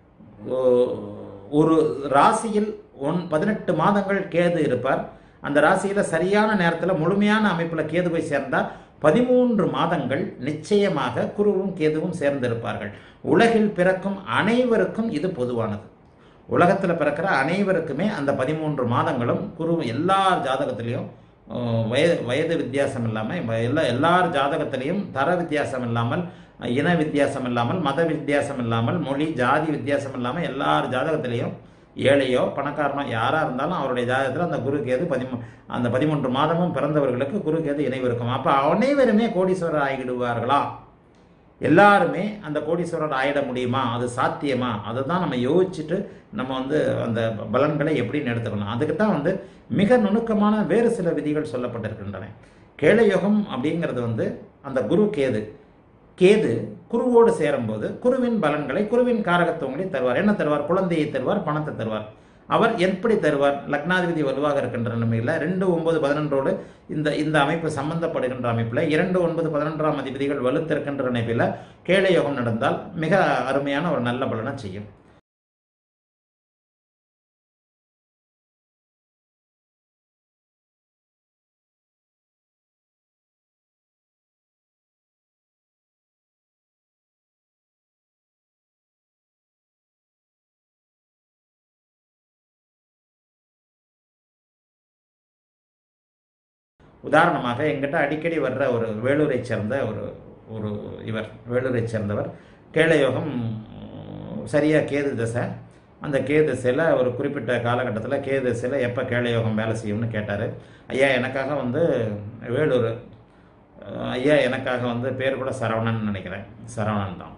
Speaker 1: ஓ- ஒரு ராசியில் ஒன் பதினெட்டு மாதங்கள் கேது இருப்பார் அந்த ராசியில சரியான நேரத்துல முழுமையான அமைப்புல கேது போய் சேர்ந்தால் பதிமூன்று மாதங்கள் நிச்சயமாக குருவும் கேதுவும் சேர்ந்திருப்பார்கள் உலகில் பிறக்கும் அனைவருக்கும் இது பொதுவானது உலகத்தில் பிறக்கிற அனைவருக்குமே அந்த பதிமூன்று மாதங்களும் குரு எல்லா ஜாதகத்திலையும் அஹ், வயது வயது வித்தியாசம் இல்லாமல் எல்லா எல்லார் ஜாதகத்திலையும் தர வித்தியாசம் இல்லாமல் அஹ், இன வித்தியாசம் இல்லாமல் மத வித்தியாசம் இல்லாமல் மொழி ஜாதி வித்தியாசம் இல்லாமல் எல்லார் ஜாதகத்திலையும் ஏழையோ பணக்காரனோ யாராக இருந்தாலும் அவருடைய ஜாதகத்தில் அந்த குரு கேது பதிமூ அந்த பதிமூன்று மாதமும் பிறந்தவர்களுக்கு குரு கேது இணைவு இருக்கும் அப்போ அனைவருமே கோடீஸ்வரர் ஆகிடுவார்களா எல்லாருமே அந்த கோடீஸ்வரர் ஆயிட முடியுமா அது சாத்தியமா அதை தான் நம்ம யோசிச்சுட்டு நம்ம வந்து அந்த பலன்களை எப்படின்னு எடுத்துக்கணும் அதுக்கு தான் வந்து மிக நுணுக்கமான வேறு சில விதிகள் சொல்லப்பட்டிருக்கின்றன கேளயோகம் அப்படிங்கிறது வந்து அந்த குரு கேது கேது குருவோடு சேரும்போது குருவின் பலன்களை குருவின் காரகத்துவங்களை தருவார் என்ன தருவார் குழந்தையை தருவார் பணத்தை தருவார் அவர் எப்படி தருவார் லக்னாதிபதி வலுவாக இருக்கின்ற நிலைமையில் ரெண்டு ஒன்பது பதினொன்றோடு இந்த இந்த அமைப்பு சம்பந்தப்படுகின்ற அமைப்பில் இரண்டு ஒன்பது பதினொன்றாம் அதிபதிகள் வலுத்திருக்கின்ற நிலைமையில் கேள யோகம் நடந்தால் மிக அருமையான ஒரு நல்ல பலனை செய்யும் உதாரணமாக எங்கிட்ட அடிக்கடி வர்ற ஒரு வேலூரை சேர்ந்த ஒரு ஒரு இவர் வேலூரை சேர்ந்தவர் கேளயோகம் சரியாக கேது தசை அந்த கே திசையில் ஒரு குறிப்பிட்ட காலகட்டத்தில் கே திசையில் எப்போ கேளயோகம் வேலை செய்யும்னு கேட்டார் ஐயா எனக்காக வந்து வேலூர் அஹ், ஐயா எனக்காக வந்து பேர் கூட சரவணன் நினைக்கிறேன் சரவணன் தான்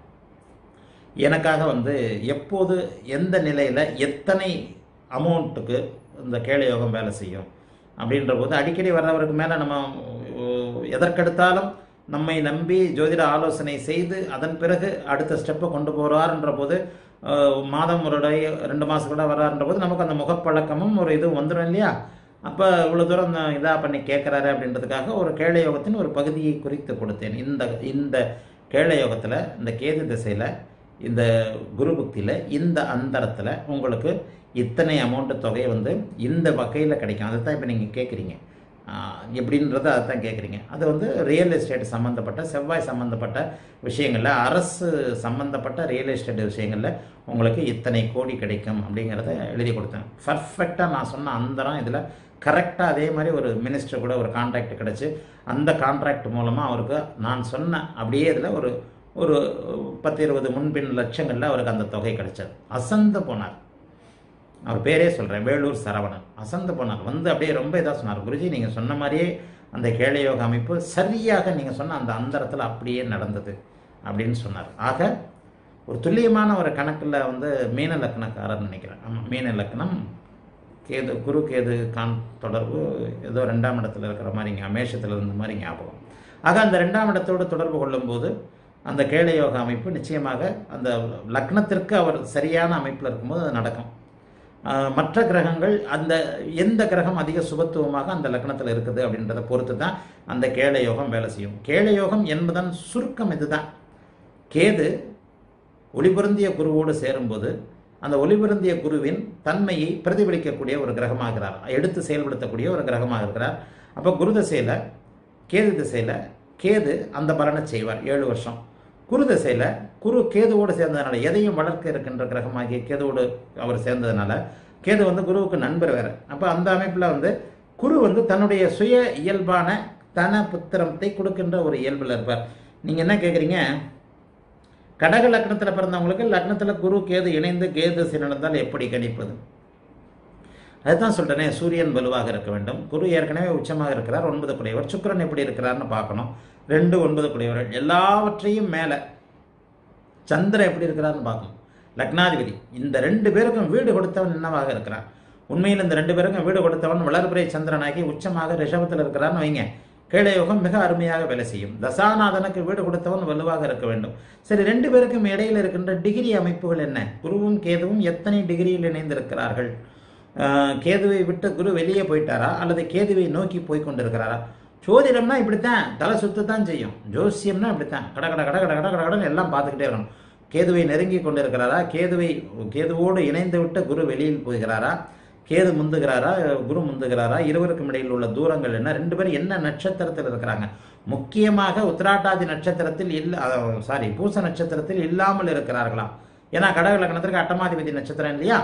Speaker 1: எனக்காக வந்து எப்போது எந்த நிலையில் எத்தனை அமௌண்ட்டுக்கு இந்த கேளயோகம் வேலை செய்யும் அப்படின்ற போது அடிக்கடி வர்றவருக்கு மேலே நம்ம அஹ், எதற்கெடுத்தாலும் நம்மை நம்பி ஜோதிட ஆலோசனை செய்து அதன் பிறகு அடுத்த ஸ்டெப்பை கொண்டு போகிறாருன்ற போது அஹ், மாதம் ஒரு டை ரெண்டு மாதம் கூட வர்றாருன்ற போது நமக்கு அந்த முகப்பழக்கமும் ஒரு இதுவும் வந்துடும் இல்லையா அப்போ இவ்வளோ தூரம் இதாக பண்ணி கேட்குறாரு அப்படின்றதுக்காக ஒரு கேள யோகத்தின் ஒரு பகுதியை குறித்து கொடுத்தேன் இந்த இந்த கேள யோகத்தில் இந்த கேது திசையில் இந்த குரு புக்தியில் இந்த அந்தரத்தில் உங்களுக்கு இத்தனை அமௌண்ட்டு தொகை வந்து இந்த வகையில் கிடைக்கும் அதை தான் இப்போ நீங்கள் கேட்குறீங்க எப்படின்றத அதை தான் கேட்குறீங்க அது வந்து ரியல் எஸ்டேட் சம்மந்தப்பட்ட செவ்வாய் சம்மந்தப்பட்ட விஷயங்களில் அரசு சம்மந்தப்பட்ட ரியல் எஸ்டேட் விஷயங்களில் உங்களுக்கு இத்தனை கோடி கிடைக்கும் அப்படிங்கிறத எழுதி கொடுத்தேன் பர்ஃபெக்டாக நான் சொன்ன அந்தரம் இதில் கரெக்டாக அதே மாதிரி ஒரு மினிஸ்டர் கூட ஒரு கான்ட்ராக்ட் கிடச்சி அந்த கான்ட்ராக்ட் மூலமாக அவருக்கு நான் சொன்ன அப்படியே இதில் ஒரு ஒரு பத்து இருபது முன்பின் லட்சங்களில் அவருக்கு அந்த தொகை கிடைச்சது அசந்து போனார் அவர் பேரே சொல்கிறேன் வேலூர் சரவணன் அசந்து போனார் வந்து அப்படியே ரொம்ப இதாக சொன்னார் குருஜி நீங்கள் சொன்ன மாதிரியே அந்த கேளயோக அமைப்பு சரியாக நீங்கள் சொன்ன அந்த அந்தரத்தில் அப்படியே நடந்தது அப்படின்னு சொன்னார் ஆக ஒரு துல்லியமான ஒரு கணக்கில் வந்து மீன லக்னக்காரர் நினைக்கிறேன் ஆமாம் மீன லக்னம் கேது குரு கேது கான் தொடர்பு ஏதோ ரெண்டாம் இடத்துல இருக்கிற மாதிரி இங்கே மேஷத்தில் இருந்த மாதிரி ஞாபகம் ஆக அந்த ரெண்டாம் இடத்தோடு தொடர்பு கொள்ளும்போது அந்த கேளயோக அமைப்பு நிச்சயமாக அந்த லக்னத்திற்கு அவர் சரியான அமைப்பில் இருக்கும்போது அது நடக்கும் ஆஹ் மற்ற கிரகங்கள் அந்த எந்த கிரகம் அதிக சுபத்துவமாக அந்த லக்னத்தில் இருக்குது அப்படின்றத பொறுத்து தான் அந்த கேளயோகம் வேலை செய்யும் கேளயோகம் என்பதன் சுருக்கம் இதுதான் கேது ஒளிபொருந்திய குருவோடு சேரும்போது அந்த ஒளிபொருந்திய குருவின் தன்மையை பிரதிபலிக்கக்கூடிய ஒரு கிரகமாகிறார் எடுத்து செயல்படுத்தக்கூடிய ஒரு கிரகமாக இருக்கிறார் அப்போ குரு திசையில் கேது திசையில் கேது அந்த பலனை செய்வார் ஏழு வருஷம் குரு திசையில் குரு கேதுவோடு சேர்ந்ததுனால எதையும் வளர்க்க இருக்கின்ற கிரகமாகிய கேதுவோடு அவர் சேர்ந்ததுனால கேது வந்து குருவுக்கு நண்பர் வேற அப்போ அந்த அமைப்பில் வந்து குரு வந்து தன்னுடைய சுய இயல்பான தன புத்திரத்தை கொடுக்கின்ற ஒரு இயல்பில் இருப்பார் நீங்கள் என்ன கேட்குறீங்க கடக லக்னத்தில் பிறந்தவங்களுக்கு லக்னத்தில் குரு கேது இணைந்து கேது திசை நடந்தால் எப்படி கணிப்பது அதுதான் சொல்றேனே சூரியன் வலுவாக இருக்க வேண்டும் குரு ஏற்கனவே உச்சமாக இருக்கிறார் ஒன்பது குடையவர் சுக்கிரன் எப்படி இருக்கிறார்னு பார்க்கணும் ரெண்டு ஒன்பது குடையவர்கள் எல்லாவற்றையும் மேலே சந்திரன் எப்படி இருக்கிறார்னு பார்க்கணும் லக்னாதிபதி இந்த ரெண்டு பேருக்கும் வீடு கொடுத்தவன் என்னவாக இருக்கிறான் உண்மையில் இந்த ரெண்டு பேருக்கும் வீடு கொடுத்தவன் வளர்பிறை சந்திரனாகி உச்சமாக ரிஷபத்தில் இருக்கிறான்னு வைங்க கேளயோகம் மிக அருமையாக வேலை செய்யும் தசாநாதனுக்கு வீடு கொடுத்தவன் வலுவாக இருக்க வேண்டும் சரி ரெண்டு பேருக்கும் இடையில் இருக்கின்ற டிகிரி அமைப்புகள் என்ன குருவும் கேதுவும் எத்தனை டிகிரியில் இணைந்திருக்கிறார்கள் ஆஹ் கேதுவை விட்டு குரு வெளியே போயிட்டாரா அல்லது கேதுவை நோக்கி போய் கொண்டிருக்கிறாரா ஜோதிடம்னா இப்படித்தான் தலை சுத்து தான் செய்யும் ஜோசியம்னா இப்படித்தான் கட கட கட கட கட கட கடன்னு எல்லாம் பார்த்துக்கிட்டே இருக்கணும் கேதுவை நெருங்கி கொண்டிருக்கிறாரா கேதுவை கேதுவோடு இணைந்து விட்டு குரு வெளியில் போகிறாரா கேது முந்துகிறாரா குரு முந்துகிறாரா இருவருக்கும் இடையில் உள்ள தூரங்கள் என்ன ரெண்டு பேரும் என்ன நட்சத்திரத்தில் இருக்கிறாங்க முக்கியமாக உத்திராட்டாதி நட்சத்திரத்தில் இல்ல சாரி பூச நட்சத்திரத்தில் இல்லாமல் இருக்கிறார்களாம் ஏன்னா கடக லக்னத்திற்கு அட்டமாதிபதி நட்சத்திரம் இல்லையா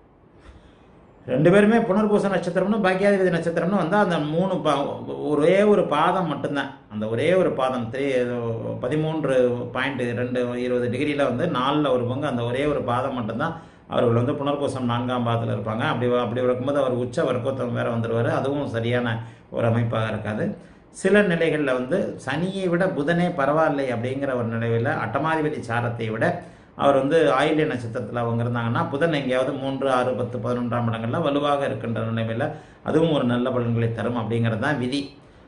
Speaker 1: ரெண்டு பேருமே புனர்பூச நட்சத்திரம்னு பாக்கியாதிபதி நட்சத்திரம்னு வந்தால் அந்த மூணு பா ஒரே ஒரு பாதம் மட்டும்தான் அந்த ஒரே ஒரு பாதம் த்ரீ பதிமூன்று பாயிண்ட் ரெண்டு இருபது டிகிரியில் வந்து நாலில் ஒரு பங்கு அந்த ஒரே ஒரு பாதம் மட்டும்தான் அவர்கள் வந்து புனர்பூசம் நான்காம் பாதத்தில் இருப்பாங்க அப்படி அப்படி இருக்கும்போது அவர் உச்ச வர்க்கோத்தம் வேற வந்துடுவார் அதுவும் சரியான ஒரு அமைப்பாக இருக்காது சில நிலைகளில் வந்து சனியை விட புதனே பரவாயில்லை அப்படிங்கிற ஒரு நிலையில் அட்டமாதிபதி சாரத்தை விட அவர் வந்து ஆயில்ய நட்சத்திரத்தில் அவங்க இருந்தாங்கன்னா புதன் எங்கேயாவது மூன்று ஆறு பத்து பதினொன்றாம் இடங்கள்ல வலுவாக இருக்கின்ற நிலைமையில் அதுவும் ஒரு நல்ல பலன்களை தரும் அப்படிங்கிறது தான் விதி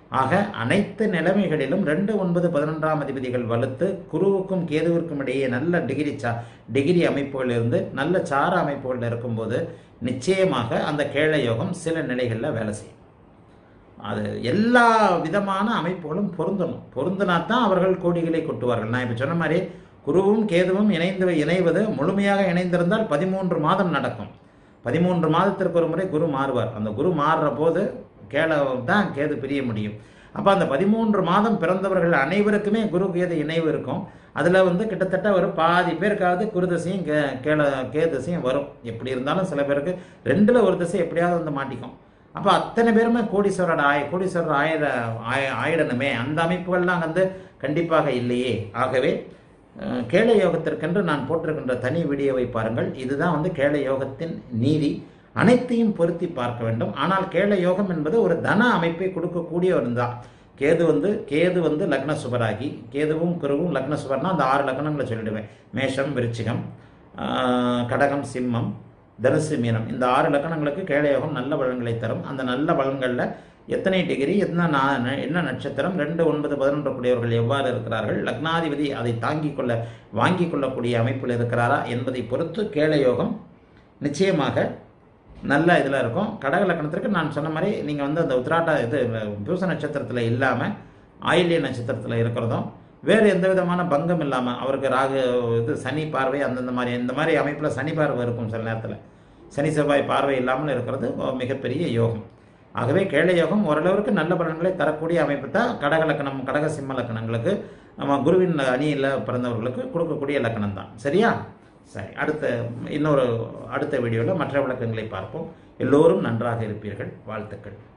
Speaker 1: ஆக அனைத்து நிலைமைகளிலும் ரெண்டு ஒன்பது பதினொன்றாம் அதிபதிகள் வலுத்து குருவுக்கும் கேதுவிற்கும் இடையே நல்ல டிகிரி சா டிகிரி அமைப்புகள் இருந்து நல்ல சார அமைப்புகள் இருக்கும்போது நிச்சயமாக அந்த கேள யோகம் சில நிலைகளில் வேலை செய்யும் அது எல்லா விதமான அமைப்புகளும் பொருந்தணும் பொருந்தினா தான் அவர்கள் கோடிகளை கொட்டுவார்கள் நான் இப்போ சொன்ன மாதிரி குருவும் கேதுவும் இணைந்து இணைவது முழுமையாக இணைந்திருந்தால் பதிமூன்று மாதம் நடக்கும் பதிமூன்று மாதத்திற்கு ஒரு முறை குரு மாறுவார் அந்த குரு மாறுற போது கேள தான் கேது பிரிய முடியும் அப்போ அந்த பதிமூன்று மாதம் பிறந்தவர்கள் அனைவருக்குமே குரு கேது இணைவு இருக்கும் அதில் வந்து கிட்டத்தட்ட ஒரு பாதி பேருக்காவது குரு திசையும் கே கேள கே திசையும் வரும் எப்படி இருந்தாலும் சில பேருக்கு ரெண்டில் ஒரு திசை எப்படியாவது வந்து மாட்டிக்கும் அப்போ அத்தனை பேருமே கோடீஸ்வரர் ஆய கோடீஸ்வரர் ஆயிர ஆய ஆயிடணுமே அந்த அமைப்புகள்லாம் வந்து கண்டிப்பாக இல்லையே ஆகவே அஹ், கேள யோகத்திற்கென்று நான் போட்டிருக்கின்ற தனி வீடியோவை பாருங்கள் இதுதான் வந்து கேள யோகத்தின் நீதி அனைத்தையும் பொருத்தி பார்க்க வேண்டும் ஆனால் கேள யோகம் என்பது ஒரு தன அமைப்பை கொடுக்கக்கூடிய ஒரு தான் கேது வந்து கேது வந்து லக்ன சுபராகி கேதுவும் குருவும் லக்ன சுபர்னா அந்த ஆறு லக்னங்களை சொல்லிடுவேன் மேஷம் விருச்சிகம் ஆஹ், கடகம் சிம்மம் தனுசு மீனம் இந்த ஆறு லக்கணங்களுக்கு கேளயோகம் நல்ல பலன்களை தரும் அந்த நல்ல பலன்களில் எத்தனை டிகிரி என்ன நா- என்ன நட்சத்திரம் ரெண்டு ஒன்பது பதினொன்று கூடியவர்கள் எவ்வாறு இருக்கிறார்கள் லக்னாதிபதி அதை தாங்கிக் கொள்ள வாங்கிக் கொள்ளக்கூடிய அமைப்பில் இருக்கிறாரா என்பதை பொறுத்து கேளயோகம் நிச்சயமாக நல்ல இதில் இருக்கும் கடக லக்கணத்திற்கு நான் சொன்ன மாதிரி நீங்கள் வந்து அந்த உத்திராட்ட இது பூச நட்சத்திரத்தில் இல்லாமல் ஆயில்ய நட்சத்திரத்தில் இருக்கிறதும் வேறு எந்த விதமான பங்கம் இல்லாமல் அவருக்கு ராகு இது சனி பார்வை அந்தந்த மாதிரி இந்த மாதிரி அமைப்பில் சனி பார்வை இருக்கும் சில நேரத்தில் சனி செவ்வாய் பார்வை இல்லாமல் இருக்கிறது ஒரு மிகப்பெரிய யோகம் ஆகவே கேள யோகம் ஓரளவிற்கு நல்ல பலன்களை தரக்கூடிய அமைப்பு தான் கடக லக்கணம் கடக சிம்ம லக்கணங்களுக்கு நம்ம குருவின் அணியில் பிறந்தவர்களுக்கு கொடுக்கக்கூடிய லக்கணம் தான் சரியா சரி அடுத்த இன்னொரு அடுத்த வீடியோவில் மற்ற விளக்கங்களை பார்ப்போம் எல்லோரும் நன்றாக இருப்பீர்கள் வாழ்த்துக்கள்